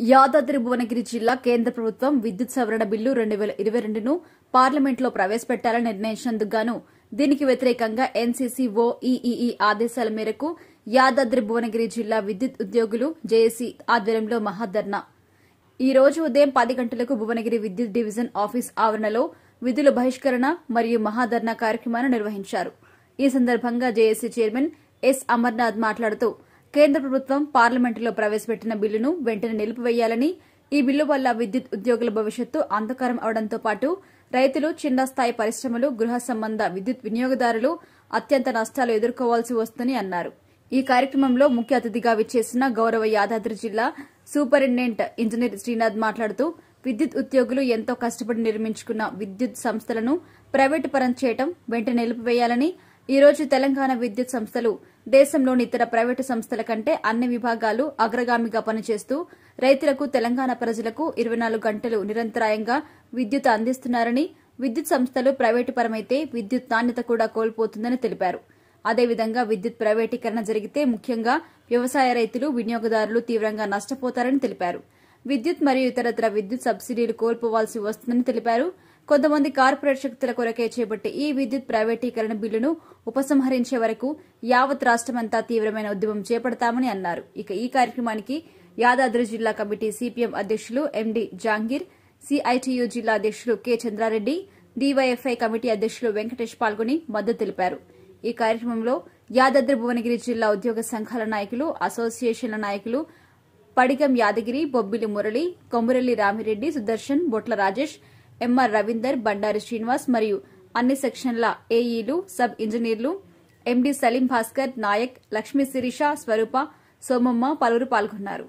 యాదాద్రి భువనగిరి జిల్లా కేంద్ర ప్రభుత్వం విద్యుత్ సవరణ బిల్లు రెండు వేల ఇరవై రెండును పార్లమెంట్లో ప్రవేశపెట్టాలని నిర్ణయించినందుకు గాను దీనికి వ్యతిరేకంగా ఎన్సీసీ ఓ ఈఈఈ ఆదేశాల మేరకు యాదాద్రి భువనగిరి జిల్లా విద్యుత్ ఉద్యోగులు జేఏసీ ఆధ్వర్యంలో మహాధర్నా ఈ రోజు ఉదయం పది గంటలకు భువనగిరి విద్యుత్ డివిజన్ ఆఫీస్ ఆవరణలో విధుల బహిష్కరణ మరియు మహాధర్నా కార్యక్రమాన్ని నిర్వహించారు ఈ సందర్భంగా జేఏసీ చైర్మన్ ఎస్ అమర్నాథ్ మాట్లాడుతూ కేంద్ర ప్రభుత్వం పార్లమెంటులో ప్రవేశపెట్టిన బిల్లును వెంటనే నిలిపివేయాలని ఈ బిల్లు వల్ల విద్యుత్ ఉద్యోగుల భవిష్యత్తు అంధకారం అవడంతో పాటు రైతులు చిన్న స్థాయి పరిశ్రమలు గృహ సంబంధ విద్యుత్ వినియోగదారులు అత్యంత నష్టాలు ఎదుర్కోవాల్సి వస్తుందని అన్నారు ఈ కార్యక్రమంలో ముఖ్య అతిథిగా విచ్చేసిన గౌరవ యాదాద్రి జిల్లా సూపరింటెండెంట్ ఇంజనీర్ శ్రీనాథ్ మాట్లాడుతూ విద్యుత్ ఉద్యోగులు ఎంతో కష్టపడి నిర్మించుకున్న విద్యుత్ సంస్థలను ప్రైవేటు పరం చేయడం వెంటనే నిలిపివేయాలని ఈ రోజు తెలంగాణ విద్యుత్ సంస్థలు దేశంలోని ఇతర ప్రైవేటు సంస్థల కంటే అన్ని విభాగాలు అగ్రగామిగా పనిచేస్తూ రైతులకు తెలంగాణ ప్రజలకు ఇరవై నాలుగు గంటలు నిరంతరాయంగా విద్యుత్ అందిస్తున్నారని విద్యుత్ సంస్థలు ప్రైవేటు పరమైతే విద్యుత్ నాణ్యత కూడా కోల్పోతుందని తెలిపారు అదేవిధంగా విద్యుత్ ప్రైవేటీకరణ జరిగితే ముఖ్యంగా వ్యవసాయ రైతులు వినియోగదారులు తీవ్రంగా నష్టపోతారని తెలిపారు విద్యుత్ మరియు ఇతరత్ర విద్యుత్ సబ్సిడీలు కోల్పోవాల్సి వస్తుందని తెలిపారు కొంతమంది కార్పొరేట్ శక్తుల కొరకే చేపట్టే ఈ విద్యుత్ ప్రైవేటీకరణ బిల్లును ఉపసంహరించే వరకు యావత్ రాష్టమంతా తీవ్రమైన ఉద్యమం చేపడతామని అన్నారు ఇక ఈ కార్యక్రమానికి యాదాద్రి జిల్లా కమిటీ సిపిఎం అధ్యక్షులు ఎండి జాంగీర్ సిఐటియు జిల్లా అధ్యక్షులు కె చంద్రారెడ్డి డీవైఎఫ్ఐ కమిటీ అధ్యక్షులు వెంకటేష్ పాల్గొని మద్దతు తెలిపారు ఈ కార్యక్రమంలో యాదాద్రి భువనగిరి జిల్లా ఉద్యోగ సంఘాల నాయకులు అసోసియేషన్ల నాయకులు పడిగం యాదగిరి బొబ్బిలి మురళి కొమురెల్లి రామిరెడ్డి సుదర్శన్ బొట్ల రాజేష్ ఎంఆర్ రవీందర్ బండారి శ్రీనివాస్ మరియు అన్ని సెక్షన్ల ఏఈలు సబ్ ఇంజనీర్లు ఎండీ సలీం భాస్కర్ నాయక్ లక్ష్మీ శిరీష స్వరూప సోమమ్మ పలువురు పాల్గొన్నారు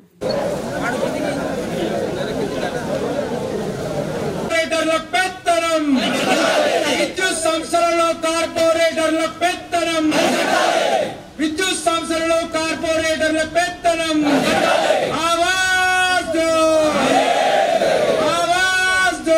కార్పొరేటర్ల పెత్తనం విద్యుత్ సంస్థలలో కార్పొరేటర్ల పెత్తనం విద్యుత్ సంస్థలలో కార్పొరేటర్ల పెత్తనం ఆవాజ్ దో ఆవాజ్ దో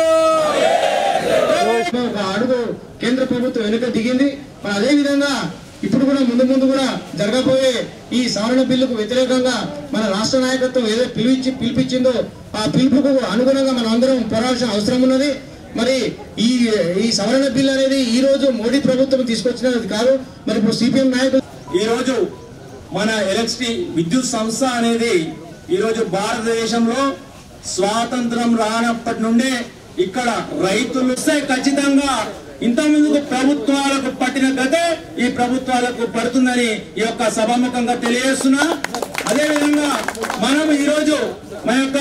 ఒక అడుగు కేంద్ర ప్రభుత్వం వెనుక దిగింది మరి అదే విధంగా ఇప్పుడు కూడా ముందు ముందు కూడా జరగబోయే ఈ సవరణ బిల్లుకు వ్యతిరేకంగా మన రాష్ట్ర నాయకత్వం ఏదో పిలిచి పిలిపించిందో ఆ పిలుపుకు అనుగుణంగా మనం అందరం పోరాడాల్సిన అవసరం ఉన్నది మరి ఈ ఈ సవరణ బిల్లు అనేది ఈ రోజు మోడీ ప్రభుత్వం తీసుకొచ్చినది కాదు మరి ఇప్పుడు సిపిఎం నాయకులు ఈరోజు మన ఎలక్ట్రిసిటీ విద్యుత్ సంస్థ అనేది ఈరోజు భారతదేశంలో స్వాతంత్రం రానప్పటి నుండే ఇక్కడ రైతులు వస్తే ఖచ్చితంగా ఇంత ముందుకు ప్రభుత్వాలకు పట్టిన గతే ఈ ప్రభుత్వాలకు పడుతుందని ఈ యొక్క సభాముఖంగా తెలియజేస్తున్నా అదేవిధంగా మనం ఈరోజు మన యొక్క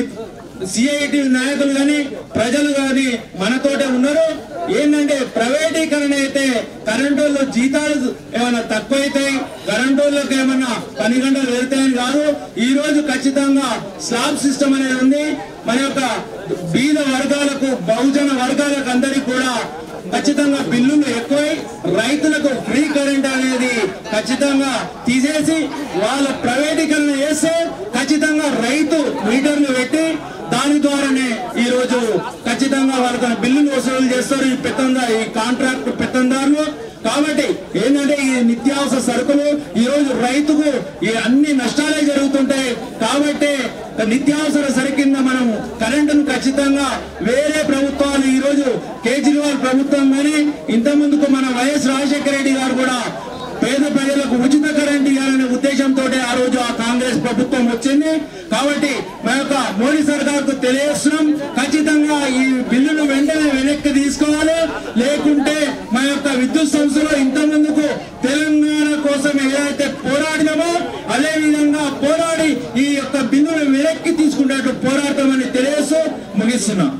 సిఐటి నాయకులు కానీ ప్రజలు కానీ మనతోటే ఉన్నారు ఏంటంటే ప్రైవేటీకరణ అయితే కరెంటు వాళ్ళు జీతాలు ఏమైనా తక్కువైతాయి కరెంటు వాళ్ళకి ఏమైనా పని గంటలు పెడతాయని కాదు ఈ రోజు ఖచ్చితంగా స్లాబ్ సిస్టమ్ అనేది ఉంది మన యొక్క బీద వర్గాలకు బహుజన వర్గాలకు అందరికీ కూడా ఖచ్చితంగా బిల్లులు ఎక్కువై రైతులకు ఫ్రీ కరెంట్ అనేది ఖచ్చితంగా తీసేసి వాళ్ళ ప్రైవేటీకరణ చేస్తే ఖచ్చితంగా రైతు మీటర్లు పెట్టి దాని ద్వారానే ఈ రోజు ఖచ్చితంగా వాళ్ళ బిల్లులు వసూలు చేస్తారు ఈ పెత్తందారు ఈ కాంట్రాక్ట్ పెత్తందారులు కాబట్టి ఏంటంటే ఈ నిత్యావసర సరుకులు ఈ రోజు రైతుకు ఈ అన్ని నష్టాలే జరుగుతుంటాయి కాబట్టి నిత్యావసర సరి కింద మనం కరెంటును ఖచ్చితంగా వేరే ప్రభుత్వాలు ఈ రోజు కేజ్రీవాల్ ప్రభుత్వం కానీ ఇంత ముందుకు మన వైఎస్ రాజశేఖర రెడ్డి గారు కూడా పేద ప్రజలకు ఉచిత కరెంట్ ఇవ్వాలనే ఉద్దేశంతో ఆ రోజు ఆ కాంగ్రెస్ ప్రభుత్వం వచ్చింది కాబట్టి మా యొక్క మోడీ సర్కార్కు తెలియజేస్తున్నాం ఖచ్చితంగా ఈ బిల్లును వెంటనే వెనక్కి తీసుకోవాలి లేకుంటే మా యొక్క విద్యుత్ సంస్థలో ఇంత ముందుకు తెలంగాణ కోసం ఏదైతే పోరాడినామో అదే విధంగా పోరాడి ఈ యొక్క బిల్లును వెనక్కి తీసుకునేట్టు పోరాడతామని తెలియజేస్తూ ముగిస్తున్నాం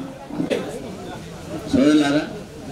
సోదరులారా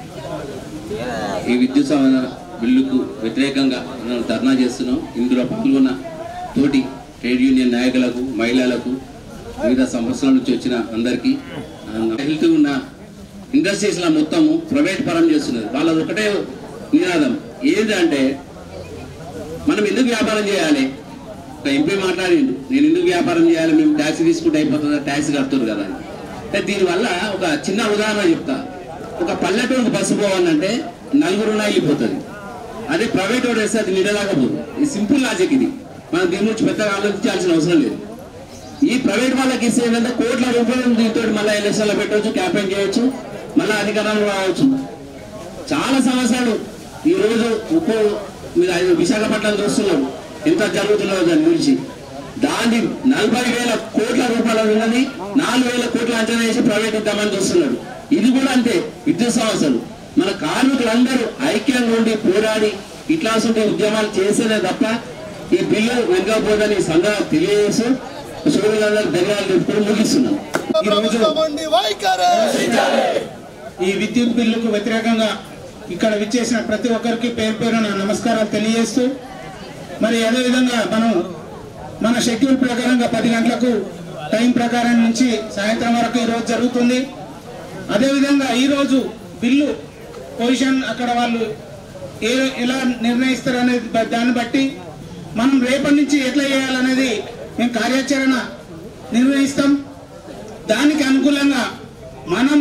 ఈ విద్యుత్ సంబంధ బిల్లుకు వ్యతిరేకంగా మనం ధర్నా చేస్తున్నాం ఇందులో పాల్గొన్న తోటి ట్రేడ్ యూనియన్ నాయకులకు మహిళలకు వివిధ సంవత్సరాల నుంచి వచ్చిన అందరికీ హెల్త్ ఉన్న ఇండస్ట్రీస్ల మొత్తము ప్రైవేట్ పరం చేస్తున్నది వాళ్ళది ఒకటే నినాదం ఏంటంటే మనం ఎందుకు వ్యాపారం చేయాలి ఒక ఎంపీ మాట్లాడిండు నేను ఎందుకు వ్యాపారం చేయాలి మేము ట్యాక్స్ తీసుకుంటే అయిపోతుందా ట్యాక్స్ కడుతున్నారు కదా అని అంటే దీనివల్ల ఒక చిన్న ఉదాహరణ చెప్తా ఒక పల్లెటూరుకు బస్సు పోవాలంటే నలుగురు వెళ్ళిపోతుంది అదే ప్రైవేట్ వాడు వేస్తే అది నిడదాకపోదు ఇది సింపుల్ లాజిక్ ఇది మనం దీని గురించి పెద్దగా ఆలోచించాల్సిన అవసరం లేదు ఈ ప్రైవేట్ వాళ్ళకి ఇస్తే ఏంటంటే కోట్ల రూపాయలు దీంతో మళ్ళీ ఎలక్షన్లో పెట్టవచ్చు క్యాంపెయిన్ చేయొచ్చు మళ్ళీ అధికారంలో రావచ్చు చాలా సమస్యలు ఈ రోజు ఉప్పు మీరు ఐదు విశాఖపట్నం చూస్తున్నాం ఎంత జరుగుతున్నదో దాని గురించి దాన్ని నలభై వేల కోట్ల రూపాయలు ఉన్నది నాలుగు వేల కోట్ల అంచనా వేసి ప్రైవేట్ ఇద్దామని చూస్తున్నారు ఇది కూడా అంతే విద్యుత్ సమస్యలు మన కార్మికులందరూ ఐక్యంగా ఉండి పోరాడి ఇట్లాంటి ఉద్యమాలు చేసేదే తప్ప ఈ బిల్లు వెనుకపోదని సంఘం తెలియజేస్తూ సోదరులందరూ ధన్యవాదాలు చెప్పుకొని ముగిస్తున్నాం ఈ రోజు ఈ విద్యుత్ బిల్లుకు వ్యతిరేకంగా ఇక్కడ విచ్చేసిన ప్రతి ఒక్కరికి పేరు పేరున నమస్కారాలు తెలియజేస్తూ మరి అదేవిధంగా మనం మన షెడ్యూల్ ప్రకారంగా పది గంటలకు టైం ప్రకారం నుంచి సాయంత్రం వరకు ఈరోజు జరుగుతుంది అదేవిధంగా ఈరోజు బిల్లు పొజిషన్ అక్కడ వాళ్ళు ఏ ఎలా నిర్ణయిస్తారు అనేది బ- దాన్ని బట్టి మనం రేపటి నుంచి ఎట్లా చేయాలనేది మేము కార్యాచరణ నిర్వహిస్తాం దానికి అనుకూలంగా మనం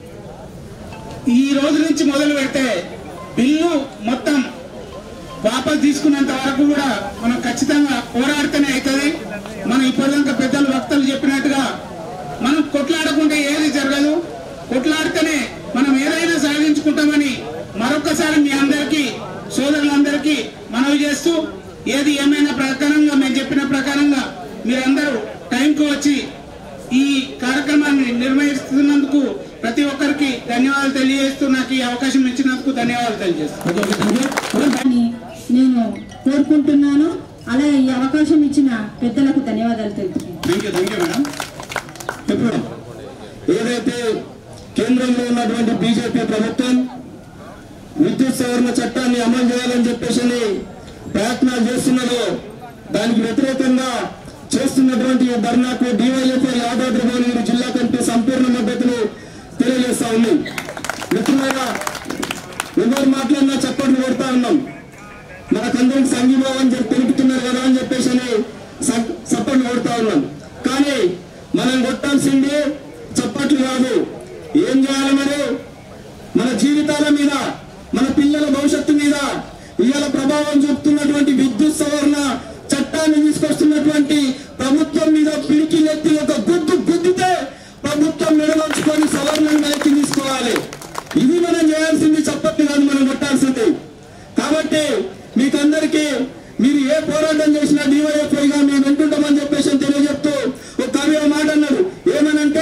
ఈ రోజు నుంచి మొదలు పెడితే బిల్లు మొత్తం వాపస్ తీసుకున్నంత వరకు కూడా మనం ఖచ్చితంగా పోరాడితేనే అవుతుంది మనం ఇప్పటిదాకా పెద్దలు వక్తలు చెప్పినట్టుగా మనం కొట్లాడకుంటే ఏది జరగదు కొట్లాడితేనే మనం ఏదైనా సాధించుకుంటామని మరొకసారి మీ అందరికీ సోదరులందరికీ మనవి చేస్తూ ఏది ఏమైనా ప్రకారంగా మేము చెప్పిన ప్రకారంగా మీరందరూ టైంకు వచ్చి ఈ కార్యక్రమాన్ని నిర్వహిస్తున్నందుకు ప్రతి ఒక్కరికి ధన్యవాదాలు తెలియజేస్తూ నాకు ఈ అవకాశం ఇచ్చినందుకు ధన్యవాదాలు తెలియజేస్తాను అని నేను కోరుకుంటున్నాను అలాగే ఈ అవకాశం ఇచ్చిన పెద్దలకు ధన్యవాదాలు తెలుపుతున్నాను thank you thank you madam ఇప్పుడు ఏదైతే కేంద్రంలో ఉన్నటువంటి బీజేపీ ప్రభుత్వం విద్యుత్ సవరణ చట్టాన్ని అమలు చేయాలని చెప్పేసి ప్రయత్నాలు చేస్తున్నదో దానికి వ్యతిరేకంగా చేస్తున్నటువంటి ఈ ధర్నాకు డివైఎఫ్ఐ యాదాద్రి భువనగిరి జిల్లా కమిటీ సంపూర్ణ మద్దతును తెలియజేస్తా ఉంది మిత్రులారా ఎవరు మాట్లాడినా చెప్పండి కొడతా ఉన్నాం మనకందరికి సంఘీభావం చెప్పి తెలుపుతున్నారు కదా అని చెప్పేసి అని స- చప్పట్లు కొడతా ఉన్నాం కానీ మనం కొట్టాల్సింది చప్పట్లు కాదు ఏం చేయాలి మరి మన జీవితాల మీద మన పిల్లల భవిష్యత్తు మీద ఇవాళ ప్రభావం చూపుతున్నటువంటి విద్యుత్ సవరణ చట్టాన్ని తీసుకొస్తున్నటువంటి ప్రభుత్వం మీద పిడికిలెత్తి ఒక గుద్దు గుద్దితే ప్రభుత్వం నిలవంచుకొని సవరణను వెనక్కి తీసుకోవాలి ఇది మనం చేయాల్సింది చప్పట్లు కాదు మనం కొట్టాల్సింది కాబట్టి మీకందరికీ మీరు ఏ పోరాటం చేసినా DYFI గా మేము వింటుంటామని చెప్పేసి తెలియజెప్తూ ఒక కవి ఒక మాట అన్నాడు ఏమనంటే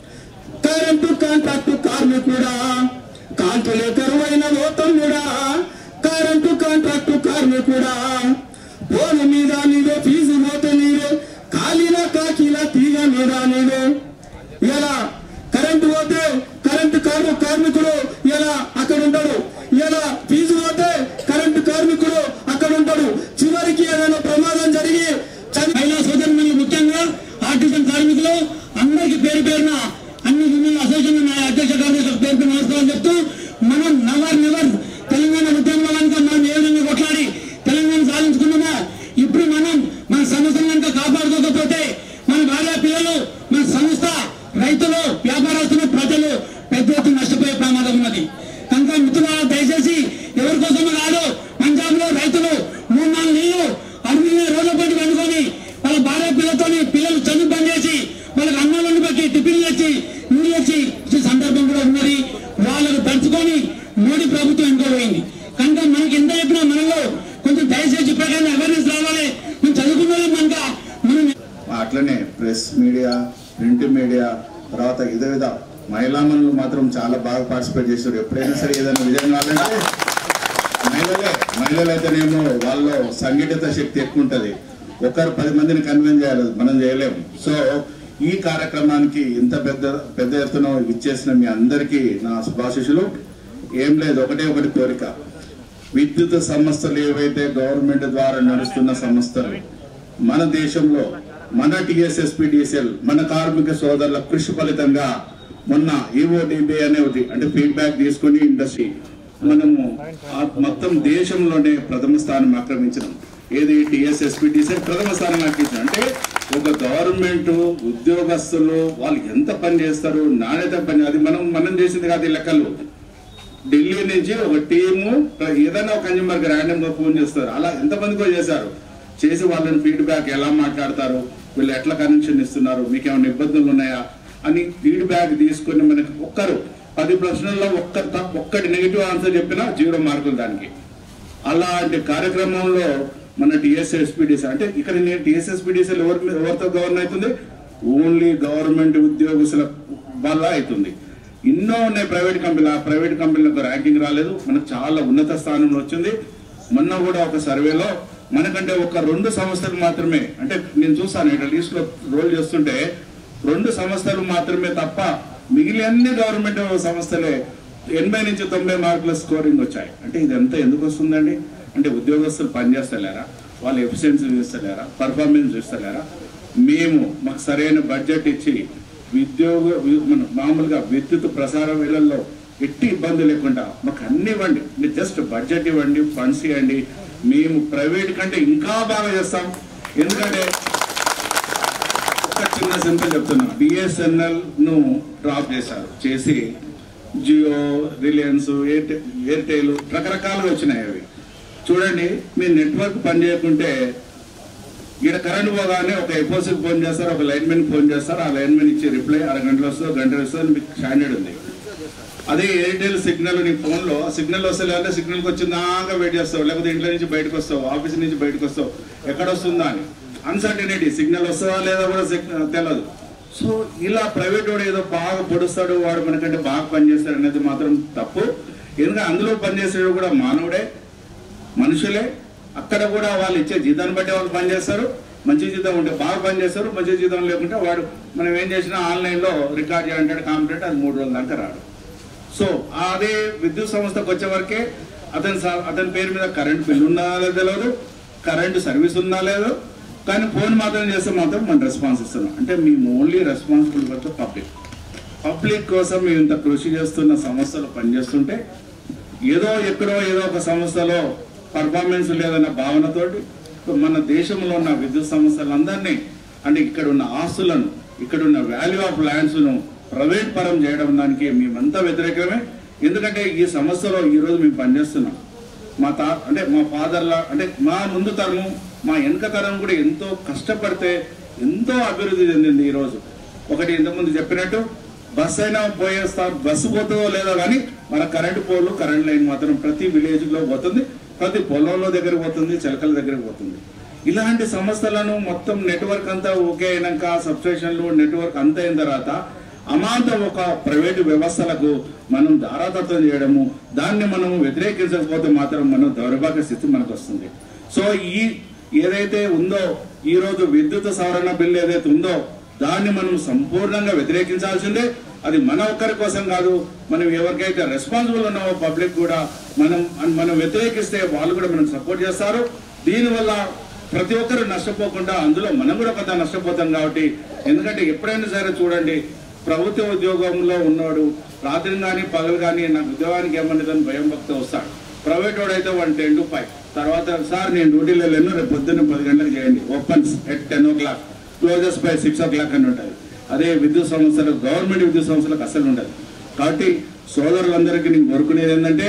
కరెంటు కాంట్రాక్టు కార్మికుడా కాంతులే కరువైన ఓతమ్ముడా కరెంటు కాంట్రాక్టు కార్మికుడా ఫోన్ మీద నీవే ఫీజు పోతే నీవే కాలిన కాకిల తీగ మీద నీవే ఇలా కరెంటు పోతే కరెంటు కార్మి కార్మికుడు ఇలా అక్కడ ఉంటాడు ఇలా ఫీజు పోతే కరెంటు కార్మికుడు అక్కడ ఉంటాడు చివరికి ఏదైనా ప్రమాదం జరిగి చని- మహిళా సోదరులు ముఖ్యంగా ఆర్టిజన్ కార్మికులు అందరికి పేరు పేరున అన్ని యూనియన్ అసోసియేషన్ నా అధ్యక్ష కార్యదర్శులకు పేరు పేరు నమస్కారం చెప్తూ మనం నెవర్ నెవర్ తెలంగాణ ఉద్యమంలో కనుక మనం ఏ విధంగా కొట్లాడి తెలంగాణ సాధించుకున్నామో ఇప్పుడు మనం మన సమస్యను కనుక కాపాడుకోకపోతే మన భార్య పిల్లలు మన సంస్థ రైతులు వ్యాపారస్తులు ప్రజలు పెద్ద ఎత్తున నష్టపోయే ప్రమాదం ఉన్నది కనుక మిత్రులారా దయచేసి ఎవరి కోసమో కాదు పంజాబ్ లో రైతులు మూడు నాలుగు నీళ్లు అడవి మీద రోజు పట్టి పండుకొని వాళ్ళ భార్య పిల్లతోని పిల్లలు చదువు బంద్ చేసి వాళ్ళకి అన్నాలను బట్టి టిఫిన్లు వచ్చి నీళ్ళు వచ్చి ఇచ్చే సందర్భం కూడా ఉన్నది వాళ్ళకు తడుచుకొని మోడీ ప్రభుత్వం ఎన్నుకోబోయింది కనుక మనకి ఎంత చెప్పినా మనలో కొంచెం దయచేసి ప్రకారం అవేర్నెస్ రావాలి మేము చదువుకున్న వాళ్ళం కనుక మనం అట్లనే ప్రెస్ మీడియా ప్రింట్ మీడియా తర్వాత ఇదే విధ మహిళామణులు మాత్రం చాలా బాగా పార్టిసిపేట్ చేస్తారు ఎప్పుడైనా సరే ఏదైనా విజయం కావాలంటే మహిళలే మహిళలు అయితేనేమో వాళ్ళలో సంఘటిత శక్తి ఎక్కువ ఉంటుంది ఒకరు పది మందిని కన్విన్స్ చేయాలి మనం చేయలేము సో ఈ కార్యక్రమానికి ఇంత పెద్ద పెద్ద ఎత్తున ఇచ్చేసిన మీ అందరికీ నా శుభాశిషులు ఏం లేదు ఒకటే ఒకటి కోరిక విద్యుత్ సంస్థలు ఏవైతే గవర్నమెంట్ ద్వారా నడుస్తున్న సంస్థలు మన దేశంలో మన టిఎస్ఎస్పిడిఎస్ఎల్ మన కార్మిక సోదరుల కృషి ఫలితంగా మొన్న ఈఓడిబి అనేది అంటే ఫీడ్బ్యాక్ తీసుకుని ఇండస్ట్రీ మనము ఆ మొత్తం దేశంలోనే ప్రథమ స్థానం ఆక్రమించినాం ఏది టిఎస్ఎస్పిడిఎస్ఎల్ ప్రథమ స్థానం ఆక్రమించాం అంటే ఒక గవర్నమెంట్ ఉద్యోగస్తులు వాళ్ళు ఎంత పని చేస్తారు నాణ్యత పని అది మనం మనం చేసింది కాదు ఈ లెక్కలు ఢిల్లీ నుంచి ఒక టీము ఏదైనా ఒక కన్జ్యూమర్ ర్యాండమ్ గా ఫోన్ చేస్తారు అలా ఎంతమందికో చేశారు చేసి వాళ్ళని ఫీడ్బ్యాక్ ఎలా మాట్లాడతారు వీళ్ళు ఎట్లా కనెక్షన్ ఇస్తున్నారు మీకు ఏమైనా ఇబ్బందులు ఉన్నాయా అని ఫీడ్బ్యాక్ తీసుకొని మనకి ఒక్కరు పది ప్రశ్నల్లో ఒక్కరు తప్ప ఒక్కటి నెగిటివ్ ఆన్సర్ చెప్పినా జీరో మార్కులు దానికి అలాంటి కార్యక్రమంలో మన టిఎస్ఎస్పిడిసి అంటే ఇక్కడ నేను టిఎస్ఎస్పిడిసి ఎవరి మీద- ఎవరితో గవర్న్ అవుతుంది ఓన్లీ గవర్నమెంట్ ఉద్యోగస్తుల వల్ల అవుతుంది ఎన్నో ఉన్నాయి ప్రైవేట్ కంపెనీలు ఆ ప్రైవేట్ కంపెనీలకు ర్యాంకింగ్ రాలేదు మనకు చాలా ఉన్నత స్థానంలో వచ్చింది మొన్న కూడా ఒక సర్వేలో మనకంటే ఒక రెండు సంస్థలు మాత్రమే అంటే నేను చూస్తాను ఇట్లా లిస్ట్ లో రోల్ చేస్తుంటే రెండు సంస్థలు మాత్రమే తప్ప మిగిలిన అన్ని గవర్నమెంట్ సంస్థలే ఎనభై నుంచి తొంభై మార్కుల స్కోరింగ్ వచ్చాయి అంటే ఇదంతా ఎందుకు వస్తుందండి అంటే ఉద్యోగస్తులు పనిచేస్తలేరా వాళ్ళు ఎఫిషియన్సీ చూస్తలేరా పర్ఫార్మెన్స్ చూస్తలేరా మేము మాకు సరైన బడ్జెట్ ఇచ్చి ఉద్యోగ వి- మన మామూలుగా విద్యుత్ ప్రసార వేళల్లో ఎట్టి ఇబ్బంది లేకుండా మాకు అన్ని ఇవ్వండి మీరు జస్ట్ బడ్జెట్ ఇవ్వండి ఫండ్స్ ఇవ్వండి మేము ప్రైవేట్ కంటే ఇంకా బాగా చేస్తాం ఎందుకంటే ఒక చిన్న సింపుల్ చెప్తున్నా బిఎస్ఎన్ఎల్ ను డ్రాప్ చేశారు చేసి జియో రిలయన్స్ ఎయిర్టెల్ ఎయిర్టెల్ రకరకాలుగా వచ్చినాయి అవి చూడండి మీ నెట్వర్క్ పనిచేయకుంటే ఇక్కడ కరెంట్ పోగానే ఒక ఎపోసిక్ ఫోన్ చేస్తారు ఒక లైన్మెన్ ఫోన్ చేస్తారు ఆ లైన్మెన్ ఇచ్చే రిప్లై అరగంటలో వస్తుందో గంట వస్తుందో మీకు స్టాండర్డ్ ఉంది అదే ఎయిర్టెల్ సిగ్నల్ నీ ఫోన్ లో సిగ్నల్ వస్తలే అంటే సిగ్నల్కి వచ్చిందాకా వెయిట్ చేస్తావు లేకపోతే ఇంట్లో నుంచి బయటకు వస్తావు ఆఫీస్ నుంచి బయటకు వస్తావు ఎక్కడ వస్తుందా అని అన్సర్టనిటీ సిగ్నల్ వస్తుందా లేదా కూడా సిగ్నల్ తెలియదు సో ఇలా ప్రైవేట్ వాడు ఏదో బాగా పొడుస్తాడు వాడు మనకంటే బాగా పనిచేస్తాడు అనేది మాత్రం తప్పు ఎందుకంటే అందులో పనిచేసేవాడు కూడా మానవుడే మనుషులే అక్కడ కూడా వాళ్ళు ఇచ్చే జీతాన్ని బట్టి వాళ్ళు పనిచేస్తారు మంచి జీతం ఉంటే బాగా పనిచేస్తారు మంచి జీతం లేకుంటే వాడు మనం ఏం చేసినా ఆన్లైన్లో రికార్డ్ చేయాలంటే కాంపిటేట్ అది మూడు రోజుల దాకా రాడు సో అదే విద్యుత్ సంస్థకు వచ్చే వరకే అతని సా- అతని పేరు మీద కరెంట్ బిల్ ఉందా లేదో తెలియదు కరెంటు సర్వీస్ ఉందా లేదో కానీ ఫోన్ మాత్రం చేస్తే మాత్రం మనం రెస్పాన్స్ ఇస్తున్నాం అంటే మేము only responsible for the public public కోసం మేము ఇంత కృషి చేస్తున్న సంస్థలు పనిచేస్తుంటే ఏదో ఎక్కడో ఏదో ఒక సంస్థలో పర్ఫార్మెన్స్ లేదన్న భావనతోటి మన దేశంలో ఉన్న విద్యుత్ సంస్థలందరినీ అంటే ఇక్కడ ఉన్న ఆస్తులను ఇక్కడ ఉన్న వాల్యూ ఆఫ్ ల్యాండ్స్ను ప్రైవేట్ పరం చేయడం దానికి మేమంతా వ్యతిరేకమే ఎందుకంటే ఈ సంస్థలో ఈ రోజు మేము పనిచేస్తున్నాం మా తా అంటే మా ఫాదర్ల అంటే మా ముందు తరము మా వెనక తరం కూడా ఎంతో కష్టపడితే ఎంతో అభివృద్ధి చెందింది ఈ రోజు ఒకటి ఇంతకుముందు చెప్పినట్టు బస్ అయినా పోయేస్తా బస్సు పోతుందో లేదో కానీ మన కరెంటు పోలు కరెంట్ లైన్ మాత్రం ప్రతి విలేజ్ లో పోతుంది ప్రతి పొలంలో దగ్గర పోతుంది చిలకల దగ్గరికి పోతుంది ఇలాంటి సంస్థలను మొత్తం నెట్వర్క్ అంతా ఓకే అయినాక సబ్స్టేషన్లు నెట్వర్క్ అంతా అయిన తర్వాత అమాంతం ఒక ప్రైవేటు వ్యవస్థలకు మనం దారాదత్తం చేయడము దాన్ని మనం వ్యతిరేకించకపోతే మాత్రం మనం దౌర్భాగ్య స్థితి మనకు వస్తుంది సో ఈ ఏదైతే ఉందో ఈ రోజు విద్యుత్ సవరణ బిల్ ఏదైతే ఉందో దాన్ని మనం సంపూర్ణంగా వ్యతిరేకించాల్సిందే అది మన ఒక్కరి కోసం కాదు మనం ఎవరికైతే రెస్పాన్సిబుల్ ఉన్నామో పబ్లిక్ కూడా మనం మనం వ్యతిరేకిస్తే వాళ్ళు కూడా మనం సపోర్ట్ చేస్తారు దీనివల్ల ప్రతి ఒక్కరు నష్టపోకుండా అందులో మనం కూడా కొంత నష్టపోతాం కాబట్టి ఎందుకంటే ఎప్పుడైనా సరే చూడండి ప్రభుత్వ ఉద్యోగంలో ఉన్నాడు రాత్రి కానీ పగలు కానీ నాకు ఉద్యోగానికి ఏమన్నదని భయం భక్తి వస్తాడు ప్రైవేట్ వాడు అయితే వన్ టెన్ టు ఫైవ్ తర్వాత సార్ నేను డ్యూటీలో వెళ్ళను రేపు పొద్దున్న పది గంటలకు చేయండి opens at ten o'clock closes by six o'clock అని ఉంటుంది అదే విద్యుత్ సంస్థలకు గవర్నమెంట్ విద్యుత్ సంస్థలకు అసలు ఉండదు కాబట్టి సోదరులందరికీ నేను కోరుకునేది ఏంటంటే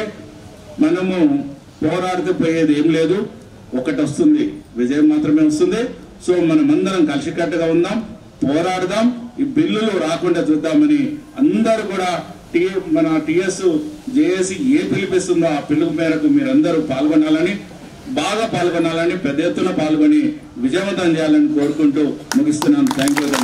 మనము పోరాడితే పోయేది ఏం లేదు ఒకటి వస్తుంది విజయం మాత్రమే వస్తుంది సో మనమందరం కలిసికట్టుగా ఉందాం పోరాడదాం ఈ బిల్లులు రాకుండా చూద్దామని అందరూ కూడా టీ మన టిఎస్ జేఏసీ ఏ పిలిపిస్తుందో ఆ పిలుపు మేరకు మీరందరూ పాల్గొనాలని బాగా పాల్గొనాలని పెద్ద ఎత్తున పాల్గొని విజయవంతం చేయాలని కోరుకుంటూ ముగిస్తున్నాను thank you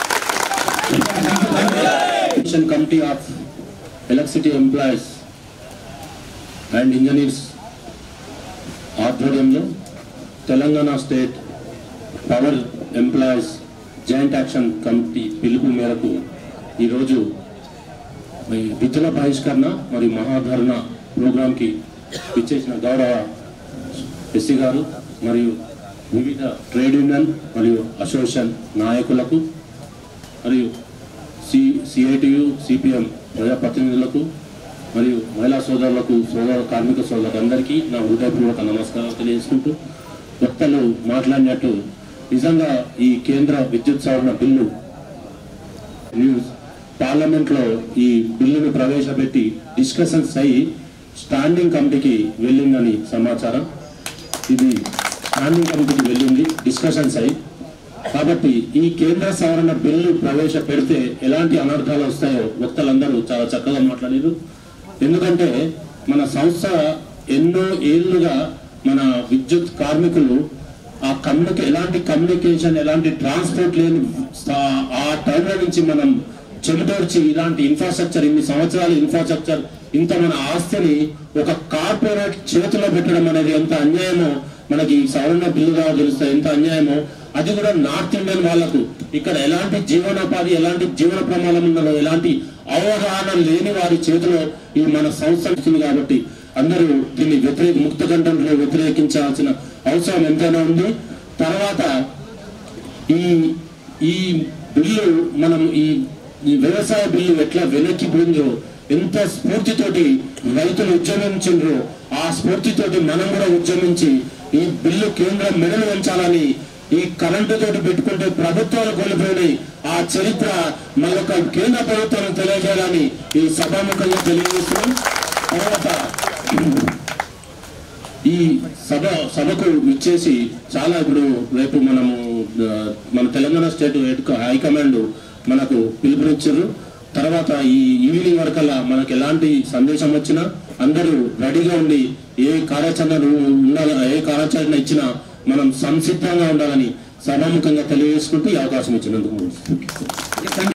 Commission Committee of Electricity Employees and engineers ఆధ్వర్యంలో Telangana state power employees joint action committee పిలుపు మేరకు ఈరోజు ఈ విద్యుల బహిష్కరణ మరియు మహాధరణ ప్రోగ్రాంకి ఇచ్చేసిన గౌరవ ఎస్సీ గారు మరియు వివిధ ట్రేడ్ యూనియన్ మరియు అసోసియేషన్ నాయకులకు మరియు సి సిఐటియు సిపిఎం ప్రజాప్రతినిధులకు మరియు మహిళా సోదరులకు సోదర కార్మిక సోదరులందరికీ నా హృదయపూర్వక నమస్కారాలు తెలియజేసుకుంటూ వక్తలు మాట్లాడినట్టు నిజంగా ఈ కేంద్ర విద్యుత్ సవరణ బిల్లు న్యూస్ పార్లమెంట్లో ఈ బిల్లును ప్రవేశపెట్టి డిస్కషన్స్ అయ్యి స్టాండింగ్ కమిటీకి వెళ్ళిందని సమాచారం ఇది స్టాండింగ్ కమిటీకి వెళ్ళింది డిస్కషన్స్ అయ్యి కాబట్టి ఈ కేంద్ర సవరణ బిల్లు ప్రవేశపెడితే ఎలాంటి అనర్థాలు వస్తాయో వక్తలందరూ చాలా చక్కగా మాట్లాడారు ఎందుకంటే మన సంస్థ ఎన్నో ఏళ్లుగా మన విద్యుత్ కార్మికులు ఆ కమ్యూనికే ఎలాంటి కమ్యూనికేషన్ ఎలాంటి ట్రాన్స్పోర్ట్ లేని సా- ఆ టైంలో నుంచి మనం చెమటోడ్చి ఇలాంటి ఇన్ఫ్రాస్ట్రక్చర్ ఇన్ని సంవత్సరాల ఇన్ఫ్రాస్ట్రక్చర్ ఇంత మన ఆస్తిని ఒక కార్పొరేట్ చేతిలో పెట్టడం అనేది ఎంత అన్యాయమో మనకి ఈ సవరణ బిల్లుగా తెలుస్తుంది ఎంత అన్యాయమో అది కూడా నార్త్ ఇండియన్ వాళ్ళకు ఇక్కడ ఎలాంటి జీవనోపాధి ఎలాంటి జీవన ప్రమాణం ఉన్నదో ఎలాంటి అవగాహన లేని వారి చేతిలో ఈ మన సంస్థ వచ్చింది కాబట్టి అందరూ దీన్ని వ్యతిరేక ముక్త కంఠంలో వ్యతిరేకించాల్సిన అవసరం ఎంతైనా ఉంది తర్వాత ఈ ఈ బిల్లు మనం ఈ ఈ వ్యవసాయ బిల్లు ఎట్లా వెనక్కి పోయిందో ఎంత స్ఫూర్తితోటి రైతులు ఉద్యమించిండ్రో ఆ స్ఫూర్తితోటి మనం కూడా ఉద్యమించి ఈ బిల్లు కేంద్రం మెడలు వంచాలని ఈ కరెంటు తోటి పెట్టుకుంటే ప్రభుత్వాలు కోల్పోయినాయి ఆ చరిత్ర మరొక కేంద్ర ప్రభుత్వానికి తెలియజేయాలని ఈ సభాముఖంగా తెలియజేస్తున్నాం తర్వాత ఈ సభ సభకు ఇచ్చేసి చాలా ఇప్పుడు రేపు మనము ఆ, మన తెలంగాణ స్టేట్ హెడ్ క- హైకమాండ్ మనకు పిలుపునిచ్చారు తర్వాత ఈ ఈవినింగ్ వరకల్లా మనకు ఎలాంటి సందేశం వచ్చినా అందరూ రెడీగా ఉండి ఏ కార్యాచరణ ఉండాలి ఏ కార్యాచరణ ఇచ్చినా మనం సంసిద్ధంగా ఉండాలని సభాముఖంగా తెలియజేసుకుంటూ ఈ అవకాశం ఇచ్చినందుకు